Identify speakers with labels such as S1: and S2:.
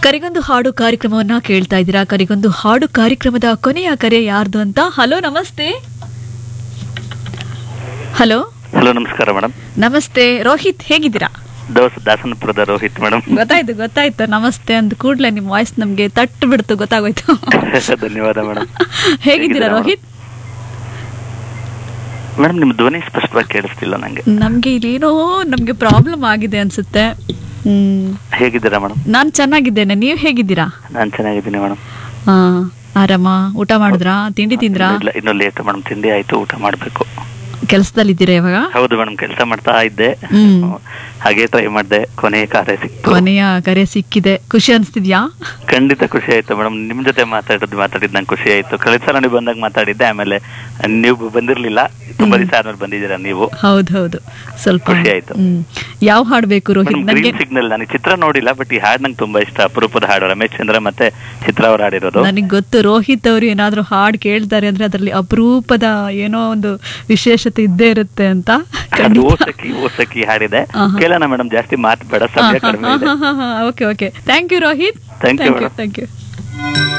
S1: ಕರಿಗೊಂದು ಹಾಡು ಕಾರ್ಯಕ್ರಮವನ್ನ ಕೇಳ್ತಾ ಇದ್ದೀರಾ ಕರಿಗೊಂದು ಹಾಡು ಕಾರ್ಯಕ್ರಮದ ಕೊನೆಯ ಕರೆ ಯಾರ್ದು ಅಂತ ಹಲೋ ನಮಸ್ತೆ ಹಲೋ
S2: ಹಲೋ ನಮಸ್ಕಾರ ಮೇಡಮ್
S1: ನಮಸ್ತೆ ರೋಹಿತ್ ಹೇಗಿದ್ದೀರಾ
S2: ದೋಸ್ ದಾಸನಪುರದ ರೋಹಿತ್ ಮೇಡಮ್
S1: ಗೊತ್ತಾಯ್ತು ಗೊತ್ತಾಯ್ತು ನಮಸ್ತೆ ಅಂದ ಕೂಡ್ಲೆ ನಿಮ್ ವಾಯ್ಸ್ ನಮ್ಗೆ ತಟ್ಟು ಬಿಡ್ತು ಗೊತ್ತಾಗೋಯ್ತು
S2: ಧನ್ಯವಾದ ಮೇಡಮ್
S1: ಹೇಗಿದ್ದೀರಾ ರೋಹಿತ್
S2: ಮೇಡಮ್ ನಿಮ್ ಧ್ವನಿ ಸ್ಪಷ್ಟವಾಗಿ ಕೇಳಿಸ್ತಿಲ್ಲ ನಂಗೆ
S1: ನಮ್ಗೆ ಇಲ್ಲೇನೋ ನಮ್ಗೆ ಪ್ರಾಬ್ಲಮ್ ಆಗಿದೆ ಅನ್ಸುತ್ತೆ ಹ್ಮ್
S2: ಹೇಗಿದ್ದೀರಾ ಮೇಡಮ್
S1: ನಾನ್ ಚೆನ್ನಾಗಿದ್ದೇನೆ ನೀವ್ ಹೇಗಿದ್ದೀರಾ
S2: ನಾನ್ ಚೆನ್ನಾಗಿದ್ದೀನಿ ಮೇಡಮ್
S1: ಆ, ಆರಾಮ ಊಟ ಮಾಡಿದ್ರಾ ತಿಂಡಿ ತಿಂದ್ರಾ
S2: ಇಲ್ಲ ಇನ್ನು ಲೇಟ್ ಮೇಡಮ್ ತಿಂಡಿ ಆಯ್ತು ಊಟ ಮಾಡ್ಬೇಕು
S1: ಕೆಲ್ಸದಲ್ಲಿದ್ದೀರಾ ಇವಾಗ
S2: ಹೌದು ಮೇಡಮ್ ಕೆಲಸ ಮಾಡ್ತಾ ಇದ್ದೆ
S1: ಹ್ಮ್.
S2: ಹಾಗೆ ಟ್ರೈ ಮಾಡ್ದೆ ಕೊನೆಯ ಕಾರ್ಯ ಸಿಕ್ತು
S1: ಕೊನೆಯ ಕರೆ ಸಿಕ್ಕಿದೆ ಖುಷಿ ಅನ್ಸ್ತಿದ್ಯಾ
S2: ಖಂಡಿತ ಖುಷಿ ಆಯ್ತು ಮೇಡಮ್ ನಿಮ್ ಜೊತೆ ಮಾತಾಡೋದು ಮಾತಾಡಿದ್ ನಂಗೆ ಖುಷಿ ಆಯ್ತು ಕಳೆದ ಸಲ ನೀವು ಬಂದಾಗ ಮಾತಾಡಿದ್ದೆ ಆಮೇಲೆ ನೀವು ಬಂದಿರ್ಲಿಲ್ಲ ತುಂಬಾ ದಿವಸ ಆದ್ಮೇಲೆ ಬಂದಿದ್ದೀರಾ ನೀವು
S1: ಹೌದು ಹೌದು ಸ್ವಲ್ಪ
S2: ಖುಷಿ ಆಯ್ತು.
S1: ಹ್ಮ್ ಯಾವ ಹಾಡ್ ಬೇಕು ರೋಹಿತ್
S2: ಮೇಡಮ್
S1: ನನ್ಗೆ
S2: ಗ್ರೀನ್ ಸಿಗ್ನಲ್ ನಾನು ಈ ಚಿತ್ರ ನೋಡಿಲ್ಲ ಬಟ್ ಈ ಹಾಡ್ ನಂಗೆ ತುಂಬಾ ಇಷ್ಟ ಅಪರೂಪದ ಹಾಡು ರಮೇಶ್ ಚಂದ್ರ ಮತ್ತೆ ಚಿತ್ರ ಅವ್ರು ಹಾಡಿರೋದು
S1: ನನಗ್ ಗೊತ್ತು ರೋಹಿತ್ ಅವ್ರು ಏನಾದ್ರೂ ಹಾಡ್ ಕೇಳ್ತಾರೆ ಅಂದ್ರೆ ಅದ್ರಲ್ಲಿ ಅಪರೂಪದ ಏನೋ ಒಂದು ವಿಶೇಷತೆ ಇದ್ದೇ ಇರುತ್ತೆ ಅಂತ
S2: ಅದು
S1: ಖಂಡಿತ
S2: ಓಸಕಿ ಓಸಕಿ ಹಾಡಿದೆ
S1: ಆಹಾ.
S2: ಕೇಳೋಣ ಮೇಡಮ್ ಜಾಸ್ತಿ ಮಾತು ಬೇಡ ಸಮಯ ಕಡಿಮೆ ಇದೆ
S1: okay okay thank you Rohit
S2: Thank you,
S1: thank you
S2: madam.
S1: Thank you